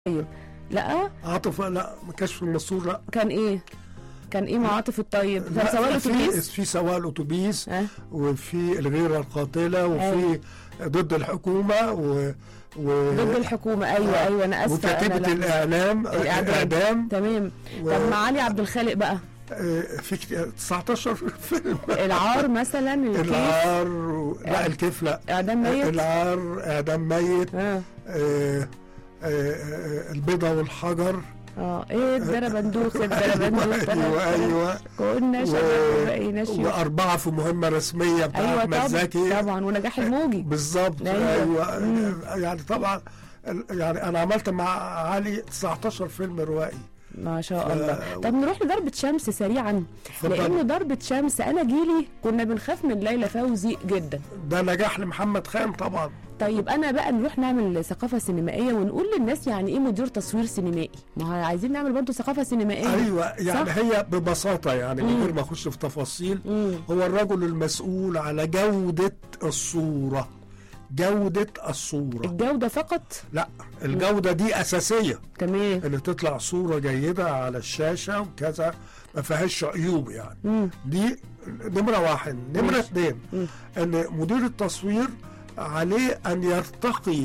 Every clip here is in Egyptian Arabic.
طيب لا عاطف لا ما كانش في المنصور لا كان ايه كان ايه مع عاطف الطيب كان لا، سواق في اتوبيس في سواق الاتوبيس اه وفي الغيره القاتله وفي ضد الحكومه و و ضد الحكومه ايوه آه. ايوه انا اسفه وكتيبه أنا لا. الاعلام الإعدام. اعدام تمام و- طب مع علي عبد الخالق بقى آه، في كت- 19 فيلم العار مثلا الكيف العار و- لا الكيف لا اعدام ميت العار اعدام ميت اه آه، آه، آه، البيضه والحجر اه ايه الدربندوخ الدربندوخ ايوه ايوه كنا شباب وبقينا شيوخ واربعه في مهمه رسميه بتاع ايوه احمد طبعا زكي طبعا ونجاح الموجي بالظبط أيوة. ايوه يعني طبعا يعني انا عملت مع علي 19 فيلم روائي ما شاء ف- الله طب نروح لضربة شمس سريعا اتفضل. لأنه ضربة شمس أنا جيلي كنا بنخاف من ليلى فوزي جدا ده نجاح لمحمد خان طبعا طيب أنا بقى نروح نعمل ثقافة سينمائية ونقول للناس يعني إيه مدير تصوير سينمائي ما هو عايزين نعمل برضه ثقافة سينمائية ايوه يعني صح؟ هي ببساطه يعني من مم. غير ما اخش في تفاصيل مم. هو الرجل المسؤول على جوده الصوره جوده الصوره الجودة فقط لا الجوده دي اساسيه تمام ان تطلع صوره جيده على الشاشه وكذا ما فيهاش عيوب يعني مم. دي نمرة واحد نمرة ماشي. اثنين مم. ان مدير التصوير عليه ان يرتقي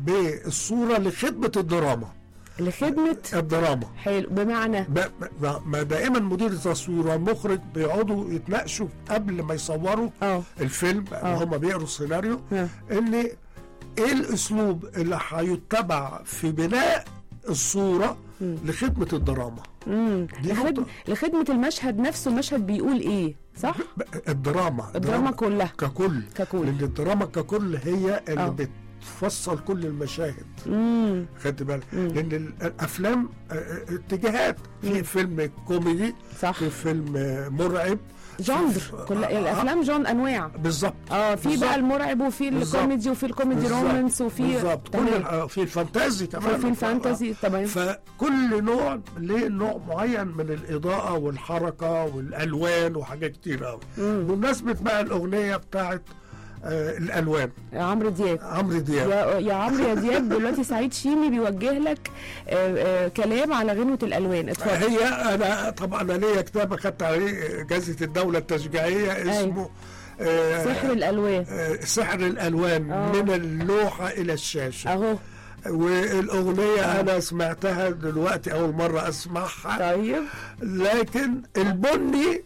بالصورة لخدمة الدراما لخدمة الدراما حلو بمعنى ب- ب- ما دائما مدير التصوير والمخرج بيقعدوا يتناقشوا قبل ما يصوروا اه الفيلم آه. هم بيقروا السيناريو ها. ان ايه الاسلوب اللي هيتبع في بناء الصورة مم. لخدمة الدراما مم. دي لخد... نقطة. لخدمة المشهد نفسه المشهد بيقول إيه صح؟ ب- الدراما الدراما كلها ككل ككل لان الدراما ككل هي اللي آه. بتفصل كل المشاهد مم. خدت بالك مم. لان ال- الافلام آه، آه، اتجاهات مم. في فيلم كوميدي صح في فيلم آه، مرعب جاندر في- كل آه، الافلام جون انواع بالظبط اه في بالظبط. بقى المرعب وفي بالظبط. الكوميدي وفي الكوميدي بالظبط. رومانس وفي بالظبط كل تمام آه، في الفانتازي كمان في الفانتازي تمام فكل نوع ليه نوع معين من الاضاءه والحركه والالوان وحاجات كتير قوي مم. بمناسبه بقى الاغنيه بتاعت آه، الالوان عمرو دياب عمرو دياب يا يا عمرو يا دياب دلوقتي سعيد شيمي بيوجه لك آه، آه، كلام على غنوة الالوان اتفضل هي انا طبعا انا ليا كتاب اخدت عليه جائزه الدوله التشجيعيه اسمه آه، سحر الالوان آه، سحر الالوان آه. من اللوحه الى الشاشه اهو والاغنيه انا سمعتها دلوقتي اول مره اسمعها طيب لكن البني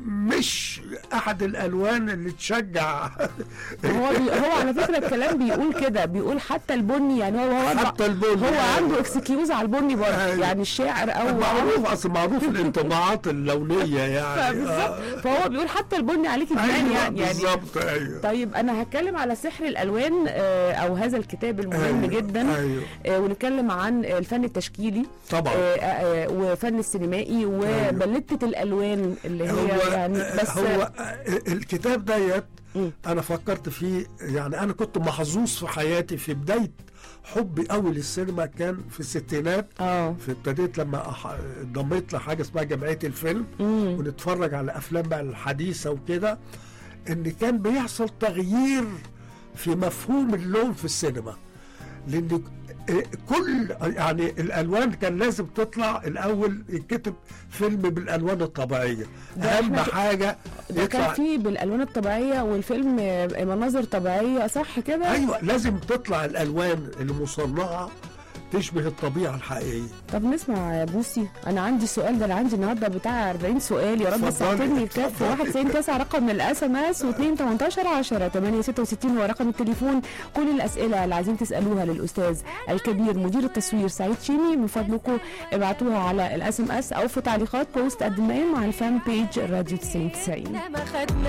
مش احد الالوان اللي تشجع هو بي هو على فكره الكلام بيقول كده بيقول حتى البني يعني هو هو حتى البني هو عنده اكسكيوز على البني برضه أيوة. يعني الشاعر او معروف اصل معروف الانطباعات اللونيه يعني بالظبط فهو بيقول حتى البني عليك جنان ايوه يعني يعني بالظبط ايوه طيب انا هتكلم على سحر الالوان آه، او هذا الكتاب المهم أيوة، جدا ايوه آه، ونتكلم عن الفن التشكيلي طبعا آه، آه، وفن السينمائي وبلتة الالوان اللي هو هي يعني بس هو الكتاب ديت مم. انا فكرت فيه يعني انا كنت محظوظ في حياتي في بدايه حبي قوي للسينما كان في الستينات اه في ابتديت لما أح- انضميت لحاجه اسمها جمعيه الفيلم مم. ونتفرج على افلام بقى الحديثه وكده ان كان بيحصل تغيير في مفهوم اللون في السينما لان كل يعني الالوان كان لازم تطلع الاول يتكتب فيلم بالالوان الطبيعيه ده اهم إحنا- حاجه ده كان يطلع فيه بالالوان الطبيعيه والفيلم آه، مناظر طبيعيه صح كده ايوه لازم تطلع الالوان المصنعه تشبه الطبيعه الحقيقيه طب نسمع يا بوسي انا عندي سؤال ده انا عندي النهارده بتاع 40 سؤال يا رب اتفضلي، ساعتين يكفي اتفضلي. 91 9 رقم الاس ام اس و2 18 10 8 66 هو رقم التليفون كل الاسئله اللي عايزين تسالوها للاستاذ الكبير مدير التصوير سعيد شيمي من فضلكم ابعتوها على الاس ام اس او في تعليقات بوست قد ما مع الفان بيج الراديو 90 90 ما خدنا